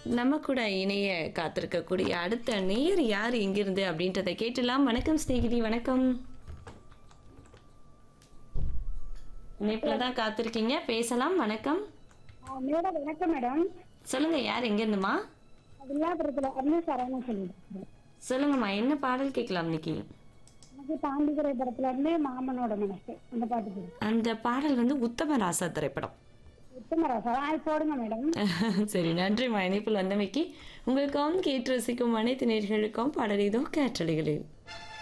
நம்ம கூட இணைய காத்திருக்கக்கூடிய அடுத்த நேயர் யார் எங்கிருந்து அப்படின்றத கேட்டலாம் வணக்கம் ஸ்நேகிதி வணக்கம் இணைப்புல தான் காத்திருக்கீங்க பேசலாம் வணக்கம் ஆ, மேடம் வணக்கம் மேடம் சொல்லுங்க யார் எங்கிருந்துமா வில்லாபுரத்துல இருந்து சரவணன் சொல்லிட்டு சொல்லுங்கம்மா என்ன பாடல் கேட்கலாம் இன்னைக்கு எனக்கு தாண்டிதுரை படத்துல இருந்து மாமனோட மனசு அந்த பாட்டு போடுங்க அந்த பாடல் வந்து உத்தம ராசா திரைப்படம் உத்தமராசா ஆ போடுங்க மேடம் சரி நன்றிம்மா இணைப்பில் வந்தமைக்கு உங்களுக்கும் கேட்டு ரசிக்கும் அனைத்து நேர்களுக்கும் பாடல் இதோ கேட்டலைகளில்